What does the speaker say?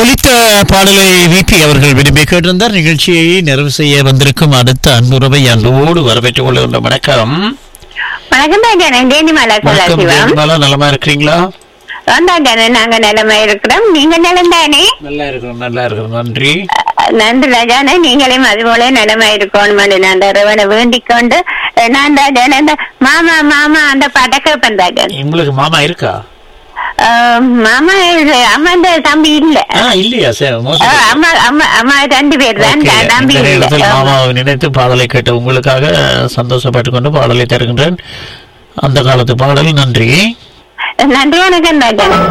ஒலித்த பாடலை விபி அவர்கள் விரும்பி கேட்டிருந்தார் நிகழ்ச்சியை நிறைவு செய்ய வந்திருக்கும் அடுத்த அன்புறவை அன்போடு வரவேற்றுக் கொள்கின்ற வணக்கம் வணக்கம் ராஜானே ஜெயந்திமாலா வணக்கம் சதாசிவம் ஜெயந்திமாலா நலமா இருக்கிறீங்களா ராஜானே நாங்க நிலைமை இருக்கிறோம் நீங்க நிலம் தானே நல்லா இருக்கிறோம் நல்லா இருக்கிறோம் நன்றி நன்றி ராஜானே நீங்களும் அதுபோல நிலைமை இருக்கணும் நான் இறைவனை வேண்டிக் கொண்டு நான் ராஜானே இந்த மாமா மாமா அந்த படக்க பண்றாஜன் உங்களுக்கு மாமா இருக்கா மாமா இது அம்மா இந்த தம்பி இல்ல ஆ இல்லையா சார் மோசம் ஆ, அம்மா அம்மா அம்மா ரெண்டு பேர் தான் ஓகே, நான் தம்பி இந்த இல்ல நேரத்தில் மாமாவை நினைத்து பாடலை கேட்ட உங்களுக்காக சந்தோஷப்பட்டுக் கொண்டு பாடலை தருகின்றேன் அந்த காலத்து பாடல் நன்றி நன்றி வணக்கம் ராஜானே